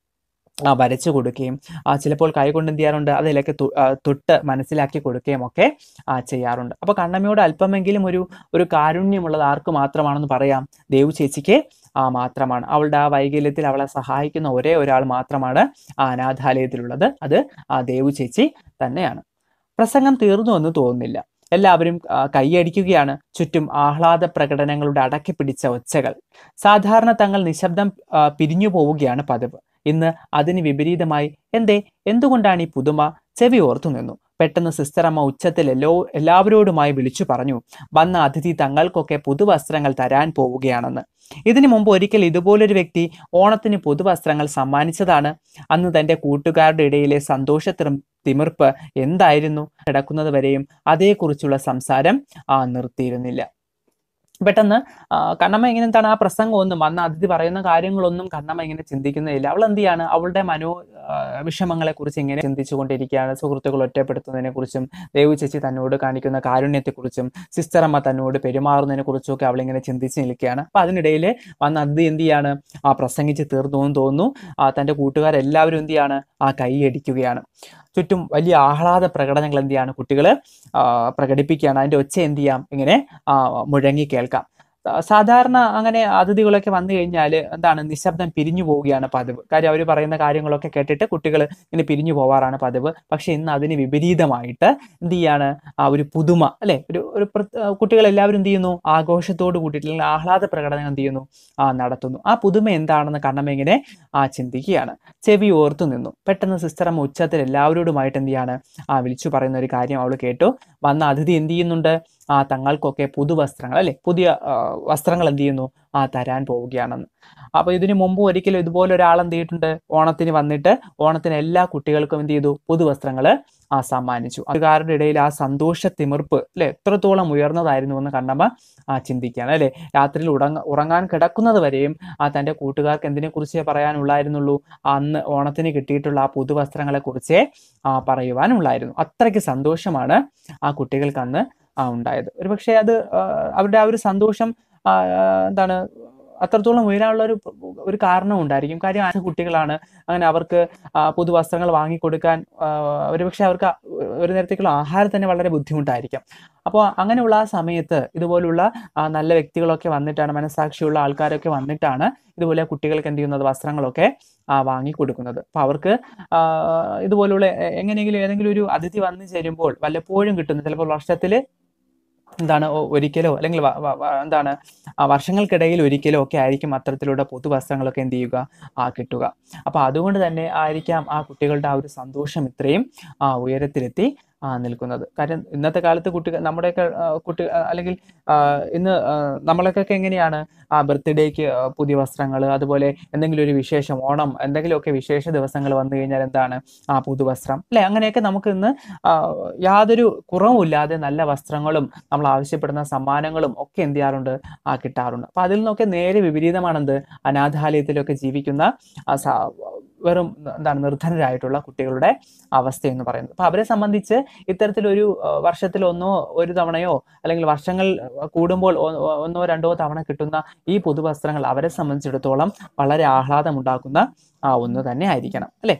ആ വരച്ചു കൊടുക്കുകയും ആ ചിലപ്പോൾ കൈകൊണ്ട് എന്ത് ചെയ്യാറുണ്ട് അതിലൊക്കെ തു- ആ, തൊട്ട് മനസ്സിലാക്കി കൊടുക്കുകയും ഒക്കെ ആ, ചെയ്യാറുണ്ട് അപ്പോൾ കണ്ണമ്മയോട് അല്പമെങ്കിലും ഒരു ഒരു കാരുണ്യമുള്ളത് ആർക്ക് മാത്രമാണെന്ന് പറയാം ദേവു ചേച്ചിക്ക് ആ മാത്രമാണ് അവളുടെ ആ വൈകല്യത്തിൽ അവളെ സഹായിക്കുന്ന ഒരേ ഒരാൾ മാത്രമാണ് ആ അനാഥാലയത്തിലുള്ളത് അത് ആ ദേവു ചേച്ചി തന്നെയാണ് പ്രസംഗം തീർന്നു എന്ന് തോന്നുന്നില്ല എല്ലാവരും ആ, കൈയടിക്കുകയാണ് ചുറ്റും ആഹ്ലാദ പ്രകടനങ്ങളുടെ അടക്കി പിടിച്ച ഒച്ചകൾ സാധാരണ തങ്ങൾ നിശബ്ദം ആ, പിരിഞ്ഞു പോവുകയാണ് പതിവ് ഇന്ന് അതിന് വിപരീതമായി എന്തേ എന്തുകൊണ്ടാണ് ഈ പുതുമ ചെവി ഓർത്തു നിന്നു പെട്ടെന്ന് സിസ്റ്റർ അമ്മ ഉച്ചത്തിൽ എല്ലോ എല്ലാവരോടുമായി വിളിച്ചു പറഞ്ഞു വന്ന അതിഥി തങ്ങൾക്കൊക്കെ പുതുവസ്ത്രങ്ങൾ തരാൻ പോവുകയാണെന്ന് ഇതിനു മുമ്പ് ഒരിക്കൽ ഇതുപോലൊരു വ്യക്തി ഓണത്തിന് പുതുവസ്ത്രങ്ങൾ സമ്മാനിച്ചതാണ് അന്ന് തന്റെ കൂട്ടുകാരുടെ ഇടയിലെ സന്തോഷ തിറ- തിമിർപ്പ് എന്തായിരുന്നു കിടക്കുന്നത് വരെയും അതേക്കുറിച്ചുള്ള സംസാരം ആ നിർത്തിയിരുന്നില്ല പെട്ടെന്ന് ആ, കണ്ണമ്മ ഇങ്ങനെ എന്താണ് ആ പ്രസംഗം ഒന്നും അന്ന് അതിഥി പറയുന്ന കാര്യങ്ങളൊന്നും കണ്ണമ്മ ഇങ്ങനെ ചിന്തിക്കുന്നില്ല അവൾ എന്ത് ചെയ്യാണ് അവളുടെ മനോ ആ, വിഷമങ്ങളെ കുറിച്ച് ഇങ്ങനെ ചിന്തിച്ചുകൊണ്ടിരിക്കുകയാണ് സുഹൃത്തുക്കൾ ഒറ്റപ്പെടുത്തുന്നതിനെ കുറിച്ചും ദേവു ചേച്ചി തന്നോട് കാണിക്കുന്ന കാരുണ്യത്തെക്കുറിച്ചും സിസ്റ്റർ അമ്മ തന്നോട് പെരുമാറുന്നതിനെ കുറിച്ചും ഒക്കെ അവളിങ്ങനെ ചിന്തിച്ച് നിൽക്കുകയാണ് അപ്പൊ അതിനിടയിൽ വന്ന് അതിഥി എന്ത് ചെയ്യാണ് ആ പ്രസംഗിച്ച് തീർന്നു എന്ന് തോന്നുന്നു ആ തന്റെ കൂട്ടുകാരെല്ലാവരും എന്ത് ചെയ്യാണ് ആ കൈയടിക്കുകയാണ് ചുറ്റും വലിയ ആഹ്ലാദ പ്രകടനങ്ങൾ എന്ത് ചെയ്യാണ് കുട്ടികൾ പ്രകടിപ്പിക്കുകയാണ് അതിന്റെ ഒച്ച എന്ത് ചെയ്യാം ഇങ്ങനെ ആ, മുഴങ്ങി കേൾക്കാം ആ, സാധാരണ അങ്ങനെ അതിഥികളൊക്കെ വന്നു കഴിഞ്ഞാൽ എന്താണ് നിശബ്ദം പിരിഞ്ഞു പോവുകയാണ് പതിവ് കാര്യം അവർ പറയുന്ന കാര്യങ്ങളൊക്കെ കേട്ടിട്ട് കുട്ടികൾ ഇങ്ങനെ പിരിഞ്ഞു പോവാറാണ് പതിവ് പക്ഷെ ഇന്ന് അതിന് വിപരീതമായിട്ട് എന്ത് ചെയ്യാണ് ആ ഒരു പുതുമ അല്ലെ ഒരു ഒരു കുട്ടികൾ എല്ലാവരും എന്ത് ചെയ്യുന്നു ആഘോഷത്തോട് കൂട്ടിയിട്ട് അല്ലെങ്കിൽ ആഹ്ലാദ പ്രകടനം എന്ത് ചെയ്യുന്നു ആ നടത്തുന്നു ആ പുതുമ എന്താണെന്ന് കണ്ണമ്മ ഇങ്ങനെ ആ ചിന്തിക്കുകയാണ് ചെവി ഓർത്തു നിന്നു പെട്ടെന്ന് സിസ്റ്റർ അമ്മ ഉച്ചത്തിൽ എല്ലാവരോടുമായിട്ട് എന്ത് ചെയ്യാണ് ആ വിളിച്ചു പറയുന്ന ഒരു കാര്യം അവൾ കേട്ടു വന്ന അതിഥി എന്ത് ചെയ്യുന്നുണ്ട് ആ തങ്ങൾക്കൊക്കെ പുതുവസ്ത്രങ്ങൾ അല്ലെ പുതിയ ആ, വസ്ത്രങ്ങൾ എന്ത് ചെയ്യുന്നു ആ തരാൻ പോവുകയാണെന്ന് അപ്പൊ ഇതിനു മുമ്പ് ഒരിക്കലും ഇതുപോലെ ഒരാൾ എന്ത് ചെയ്തിട്ടുണ്ട് ഓണത്തിന് വന്നിട്ട് ഓണത്തിന് എല്ലാ കുട്ടികൾക്കും എന്ത് ചെയ്തു പുതുവസ്ത്രങ്ങൾ ആ സമ്മാനിച്ചു അതുകാരുടെ ഇടയിൽ ആ സന്തോഷ തിമിർപ്പ് അല്ലെ എത്രത്തോളം ഉയർന്നതായിരുന്നു എന്ന് കണ്ണമ്മ ആ ചിന്തിക്കുകയാണ് അല്ലെ രാത്രിയിൽ ഉറങ്ങ ഉറങ്ങാൻ കിടക്കുന്നത് വരെയും ആ തന്റെ കൂട്ടുകാർക്ക് എന്തിനെ കുറിച്ചേ പറയാനുള്ളായിരുന്നുള്ളൂ അന്ന് ഓണത്തിന് കിട്ടിയിട്ടുള്ള ആ പുതുവസ്ത്രങ്ങളെ കുറിച്ചേ ആ പറയുവാനുള്ളായിരുന്നു അത്രയ്ക്ക് സന്തോഷമാണ് ആ കുട്ടികൾക്ക് അന്ന് ആ ഉണ്ടായത് ഒരുപക്ഷെ അത് ആ, അവരുടെ ആ ഒരു സന്തോഷം ആ, ആ, എന്താണ് അത്രത്തോളം ഉയരാനുള്ള ഒരു ഒരു കാരണം ഉണ്ടായിരിക്കും കാര്യം ആ കുട്ടികളാണ് അങ്ങനെ അവർക്ക് ആ, പുതുവസ്ത്രങ്ങൾ വാങ്ങിക്കൊടുക്കാൻ ആ, ഒരുപക്ഷെ അവർക്ക് ആ ഒരു നേരത്തേക്കുള്ള ആഹാരം തന്നെ വളരെ ബുദ്ധിമുട്ടായിരിക്കാം അപ്പോൾ അങ്ങനെയുള്ള ആ സമയത്ത് ഇതുപോലുള്ള ആ, നല്ല വ്യക്തികളൊക്കെ വന്നിട്ടാണ് മനസാക്ഷിയുള്ള ആൾക്കാരൊക്കെ വന്നിട്ടാണ് ഇതുപോലെ കുട്ടികൾക്ക് എന്ത് ചെയ്യുന്നത് വസ്ത്രങ്ങളൊക്കെ ആ, വാങ്ങിക്കൊടുക്കുന്നത് അപ്പോൾ അവർക്ക് ആ, ഇതുപോലുള്ള എ- എങ്ങനെയെങ്കിലും ഏതെങ്കിലും ഒരു അതിഥി വന്നു ചേരുമ്പോൾ വല്ലപ്പോഴും കിട്ടുന്ന ചിലപ്പോൾ വർഷത്തിൽ എന്താണ് ഒ- ഒരിക്കലോ അല്ലെങ്കിൽ വ- വ- വ- എന്താണ് ആ വർഷങ്ങൾക്കിടയിൽ ഒരിക്കലോ ഒക്കെ ആയിരിക്കും അത്തരത്തിലുള്ള പുതുവസ്ത്രങ്ങളൊക്കെ എന്ത് ചെയ്യുക ആ കിട്ടുക അപ്പോൾ അതുകൊണ്ട് തന്നെ ആയിരിക്കാം ആ കുട്ടികളുടെ ആ ഒരു സന്തോഷം ഇത്രയും ആ ഉയരത്തിലെത്തി ആ നിൽക്കുന്നത് കാര്യം ഇന്നത്തെ കാലത്ത് കുട്ടികൾ നമ്മുടെയൊക്കെ ആ, കുട്ടി ആ, അല്ലെങ്കിൽ ആ, ഇന്ന് ആ, നമ്മളൊക്കെ എങ്ങനെയാണ് ആ ബർത്ത്ഡേക്ക് പുതിയ വസ്ത്രങ്ങൾ അതുപോലെ എന്തെങ്കിലും ഒരു വിശേഷം ഓണം എന്തെങ്കിലുമൊക്കെ വിശേഷ ദിവസങ്ങൾ വന്നു കഴിഞ്ഞാൽ എന്താണ് ആ പുതുവസ്ത്രം അല്ലെ അങ്ങനെയൊക്കെ നമുക്ക് ഇന്ന് ആ, യാതൊരു കുറവുമില്ലാതെ നല്ല വസ്ത്രങ്ങളും നമ്മൾ ആവശ്യപ്പെടുന്ന സമ്മാനങ്ങളും ഒക്കെ എന്ത് ചെയ്യാറുണ്ട് ആ കിട്ടാറുണ്ട് അപ്പൊ അതിൽ നിന്നൊക്കെ നേരെ വിപരീതമാണെന്ത് അനാഥാലയത്തിലൊക്കെ ജീവിക്കുന്ന ആ സ- വെറും എന്താണ് നിർധനരായിട്ടുള്ള കുട്ടികളുടെ അവസ്ഥ എന്ന് പറയുന്നത് അപ്പൊ അവരെ സംബന്ധിച്ച് ഇത്തരത്തിലൊരു ആ, വർഷത്തിൽ ഒന്നോ ഒരു തവണയോ അല്ലെങ്കിൽ വർഷങ്ങൾ കൂടുമ്പോൾ ഒ- ഒ- ഒന്നോ രണ്ടോ തവണ കിട്ടുന്ന ഈ പുതുവസ്ത്രങ്ങൾ അവരെ സംബന്ധിച്ചിടത്തോളം വളരെ ആഹ്ലാദമുണ്ടാക്കുന്ന ആ ഒന്ന് തന്നെ ആയിരിക്കണം അല്ലെ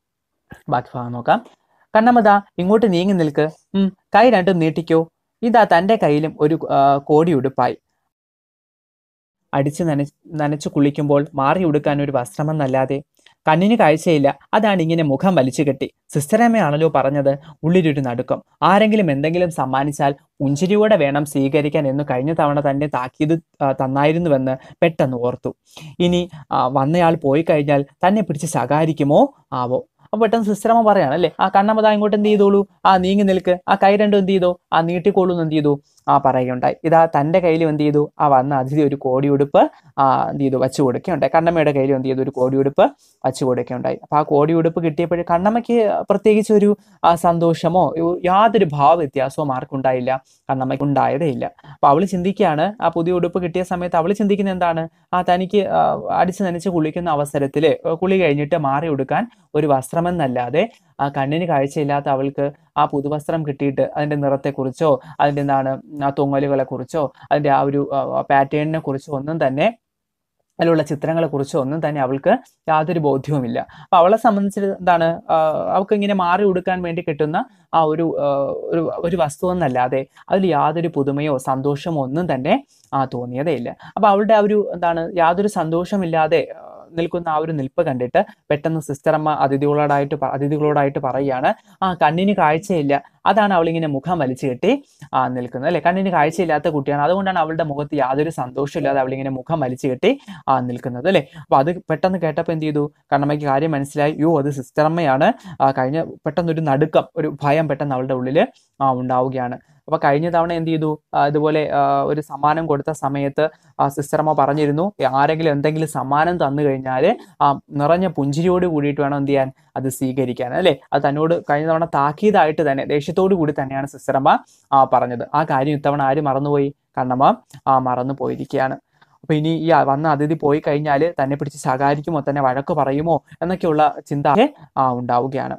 ബാക്കി ഭാഗം നോക്കാം കണ്ണമ്മദ ഇങ്ങോട്ട് നീങ്ങി നിൽക്ക് ഉം കൈ രണ്ടും നീട്ടിക്കോ ഇതാ തന്റെ കയ്യിലും ഒരു ആ, കോടി ഉടുപ്പായി അടിച്ച് നന നനച്ചു കുളിക്കുമ്പോൾ മാറി ഉടുക്കാൻ ഒരു വസ്ത്രമെന്നല്ലാതെ കണ്ണിന് കാഴ്ചയില്ല അതാണ് ഇങ്ങനെ മുഖം വലിച്ചു കെട്ടി സിസ്റ്ററമ്മയാണല്ലോ പറഞ്ഞത് ഉള്ളിലൊരു നടുക്കം ആരെങ്കിലും എന്തെങ്കിലും സമ്മാനിച്ചാൽ പുഞ്ചിരിയോടെ വേണം സ്വീകരിക്കാൻ എന്ന് കഴിഞ്ഞ തവണ തന്നെ താക്കീത് ആ, തന്നായിരുന്നുവെന്ന് പെട്ടെന്ന് ഓർത്തു ഇനി ആ, വന്നയാൾ പോയി കഴിഞ്ഞാൽ തന്നെ പിടിച്ച് ശകാരിക്കുമോ ആവോ അപ്പോൾ പെട്ടെന്ന് സിസ്റ്ററമ്മ പറയാണ് അല്ലേ ആ കണ്ണമ്മ ദാ ഇങ്ങോട്ട് എന്ത് ചെയ്തോളൂ ആ നീങ്ങി നിൽക്ക് ആ കൈ രണ്ടും എന്ത് ചെയ്തോ ആ നീട്ടിക്കോളൂ എന്ന് എന്ത് ചെയ്തു ആ പറയുകയുണ്ടായി ഇതാ തൻ്റെ കയ്യിലും എന്ത് ചെയ്തു ആ വന്ന അതിഥി ഒരു കോടിയുടുപ്പ് ആ എന്ത് ചെയ്തു വച്ചു കൊടുക്കുകയുണ്ടായി കണ്ണമ്മയുടെ കയ്യിലും എന്ത് ചെയ്തു ഒരു കോടിയുടുപ്പ് വച്ചു കൊടുക്കുകയുണ്ടായി അപ്പോൾ ആ കോടിയുടുപ്പ് കിട്ടിയപ്പോഴും കണ്ണമ്മയ്ക്ക് പ്രത്യേകിച്ച് ഒരു ആ, സന്തോഷമോ യോ- യാതൊരു ഭാവ വ്യത്യാസവും ആർക്കുണ്ടായില്ല കണ്ണമ്മയ്ക്ക് ഉണ്ടായതേ ഇല്ല അപ്പോൾ അവൾ ചിന്തിക്കുകയാണ് ആ പുതിയ ഉടുപ്പ് കിട്ടിയ സമയത്ത് അവൾ ചിന്തിക്കുന്നത് എന്താണ് ആ തനിക്ക് ആ, അടിച്ച് നനച്ച് കുളിക്കുന്ന അവസരത്തിൽ കുളി കഴിഞ്ഞിട്ട് മാറി ഉടുക്കാൻ ഒരു വസ്ത്രമെന്നല്ലാതെ ആ കണ്ണിന് കാഴ്ചയില്ലാത്ത അവൾക്ക് ആ പുതുവസ്ത്രം കിട്ടിയിട്ട് അതിൻ്റെ നിറത്തെക്കുറിച്ചോ അതിൻ്റെ എന്താണ് ആ തൊങ്ങലുകളെ കുറിച്ചോ അതിൻ്റെ ആ ഒരു പാറ്റേണിനെ കുറിച്ചോ ഒന്നും തന്നെ അതിലുള്ള ചിത്രങ്ങളെ കുറിച്ചോ ഒന്നും തന്നെ അവൾക്ക് യാതൊരു ബോധ്യവുമില്ല അപ്പൊ അവളെ സംബന്ധിച്ച് എന്താണ് ആ, അവൾക്ക് ഇങ്ങനെ മാറി ഉടുക്കാൻ വേണ്ടി കിട്ടുന്ന ആ ഒരു ആ, ഒരു ഒരു വസ്തു എന്നല്ലാതെ അതിൽ യാതൊരു പുതുമയോ സന്തോഷമോ ഒന്നും തന്നെ ആ തോന്നിയതേ ഇല്ല അപ്പൊ അവളുടെ ആ ഒരു എന്താണ് യാതൊരു സന്തോഷമില്ലാതെ ആ, നിൽക്കുന്ന ആ ഒരു നിൽപ്പ് കണ്ടിട്ട് പെട്ടെന്ന് സിസ്റ്ററമ്മ അതിഥികളോടായിട്ട് പ- അതിഥികളോടായിട്ട് പറയുകയാണ് ആ കണ്ണിന് കാഴ്ചയില്ല അതാണ് അവളിങ്ങനെ മുഖം വലിച്ചു കെട്ടി ആ നിൽക്കുന്നത് അല്ലെ കണ്ണിന് കാഴ്ചയില്ലാത്ത കുട്ടിയാണ് അതുകൊണ്ടാണ് അവളുടെ മുഖത്ത് യാതൊരു സന്തോഷമില്ലാതെ അവളിങ്ങനെ മുഖം വലിച്ചു കെട്ടി ആ നിൽക്കുന്നത് അല്ലെ അപ്പൊ അത് പെട്ടെന്ന് കേട്ടപ്പോൾ എന്ത് ചെയ്തു കണ്ണമ്മയ്ക്ക് കാര്യം മനസ്സിലായി യോ അത് സിസ്റ്ററമ്മയാണ് ആ കഴിഞ്ഞ പെട്ടെന്ന് ഒരു നടുക്കം ഒരു ഭയം പെട്ടെന്ന് അവളുടെ ഉള്ളിൽ ആ ഉണ്ടാവുകയാണ് അപ്പൊ കഴിഞ്ഞ തവണ എന്ത് ചെയ്തു ആ, ഇതുപോലെ ആ, ഒരു സമ്മാനം കൊടുത്ത സമയത്ത് ആ സിസ്റ്ററമ്മ പറഞ്ഞിരുന്നു ആരെങ്കിലും എന്തെങ്കിലും സമ്മാനം തന്നു കഴിഞ്ഞാൽ ആ നിറഞ്ഞ പുഞ്ചിരിയോട് കൂടിയിട്ട് വേണം എന്ത് ചെയ്യാൻ അത് സ്വീകരിക്കാൻ അല്ലെ അത് തന്നോട് കഴിഞ്ഞ തവണ താക്കീതായിട്ട് തന്നെ ദേഷ്യത്തോടു കൂടി തന്നെയാണ് സിസ്റ്ററമ്മ ആ പറഞ്ഞത് ആ കാര്യം ഇത്തവണ ആര് മറന്നുപോയി കണ്ണമ്മ ആ മറന്നു പോയിരിക്കുകയാണ് അപ്പൊ ഇനി ഈ വന്ന അതിഥി പോയി കഴിഞ്ഞാൽ തന്നെ പിടിച്ച് ശകാരിക്കുമോ തന്നെ വഴക്ക് പറയുമോ എന്നൊക്കെയുള്ള ചിന്ത ആ ഉണ്ടാവുകയാണ്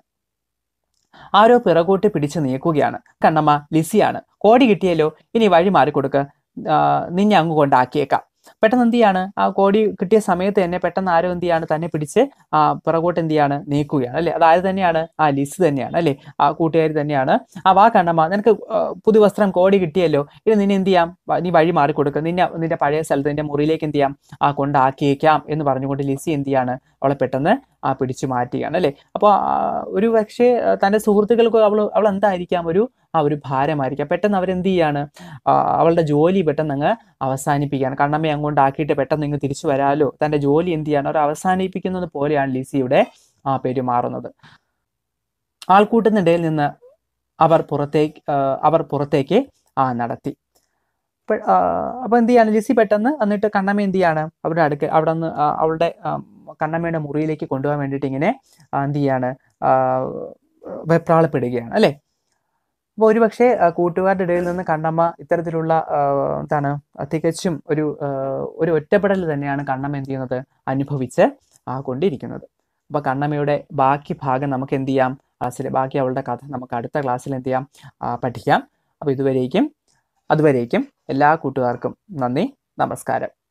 ആരോ പിറകോട്ട് പിടിച്ച് നീക്കുകയാണ് കണ്ണമ്മ ലിസിയാണ് കോടി കിട്ടിയല്ലോ ഇനി വഴി മാറിക്കൊടുക്ക് ആ, നിന്നെ അങ്ങ് കൊണ്ടാക്കിയേക്കാം പെട്ടെന്ന് എന്ത് ചെയ്യാണ് ആ കോടി കിട്ടിയ സമയത്ത് തന്നെ പെട്ടെന്ന് ആരോ എന്ത് ചെയ്യാണ് തന്നെ പിടിച്ച് ആ പിറകോട്ട് എന്ത് ചെയ്യാണ് നീക്കുകയാണ് അല്ലെ അതായത് തന്നെയാണ് ആ ലിസ് തന്നെയാണ് അല്ലെ ആ കൂട്ടുകാരി തന്നെയാണ് ആ വാ കണ്ണമ്മ നിനക്ക് ആ, പുതുവസ്ത്രം കോടി കിട്ടിയല്ലോ ഇത് നിന്നെ എന്ത് ചെയ്യാം വ- നീ വഴി മാറിക്കൊടുക്കുക നിന്നെ നിന്റെ പഴയ സ്ഥലത്ത് നിന്റെ മുറിയിലേക്ക് എന്ത് ചെയ്യാം ആ കൊണ്ടാക്കിയേക്കാം എന്ന് പറഞ്ഞുകൊണ്ട് ലിസി എന്ത് ചെയ്യാണ് അവളെ പെട്ടെന്ന് ആ പിടിച്ചു മാറ്റുകയാണ് അല്ലെ അപ്പോൾ ഒരു പക്ഷേ ആ, തന്റെ സുഹൃത്തുക്കൾക്ക് അവൾ അവൾ എന്തായിരിക്കാം ഒരു ആ ഒരു ഭാരമായിരിക്കാം പെട്ടെന്ന് അവരെന്ത് ചെയ്യാണ് ആ, അവളുടെ ജോലി പെട്ടെന്ന് അങ്ങ് അവസാനിപ്പിക്കുകയാണ് കണ്ണമ്മയെ അങ്ങോട്ട് ആക്കിയിട്ട് പെട്ടെന്ന് ഇങ്ങ് തിരിച്ചു വരാലോ തന്റെ ജോലി എന്ത് ചെയ്യാണ് അവർ അവസാനിപ്പിക്കുന്നത് പോലെയാണ് ലിസിയുടെ ആ പെരുമാറുന്നത് ആൾക്കൂട്ടത്തിനിടയിൽ നിന്ന് അവർ പുറത്തേക്ക് ആ, അവർ പുറത്തേക്ക് ആ നടത്തി അപ്പൊ ആ, അപ്പൊ എന്ത് ചെയ്യാണ് ലിസി പെട്ടെന്ന് എന്നിട്ട് കണ്ണമ്മ എന്ത് ചെയ്യാണ് അവരുടെ അടുക്ക അവിടെ നിന്ന് ആ, അവളുടെ ആ, കണ്ണമ്മയുടെ മുറിയിലേക്ക് കൊണ്ടുപോകാൻ വേണ്ടിയിട്ട് ഇങ്ങനെ ആ, എന്ത് ചെയ്യാണ് ആ, വെപ്രാളപ്പെടുകയാണ് അല്ലെ അപ്പോൾ ഒരുപക്ഷെ ആ, കൂട്ടുകാരുടെ ഇടയിൽ നിന്ന് കണ്ണമ്മ ഇത്തരത്തിലുള്ള ആ, എന്താണ് തികച്ചും ഒരു ആ, ഒരു ഒറ്റപ്പെടൽ തന്നെയാണ് കണ്ണമ്മ എന്ത് ചെയ്യുന്നത് അനുഭവിച്ച് ആ, കൊണ്ടിരിക്കുന്നത് അപ്പോൾ കണ്ണമ്മയുടെ ബാക്കി ഭാഗം നമുക്ക് എന്ത് ചെയ്യാം ക്ലാസ്സിൽ ബാക്കി അവളുടെ കഥ നമുക്ക് അടുത്ത ക്ലാസ്സിൽ എന്ത് ചെയ്യാം ആ, പഠിക്കാം അപ്പോൾ ഇതുവരേക്കും അതുവരേക്കും എല്ലാ കൂട്ടുകാർക്കും നന്ദി നമസ്കാരം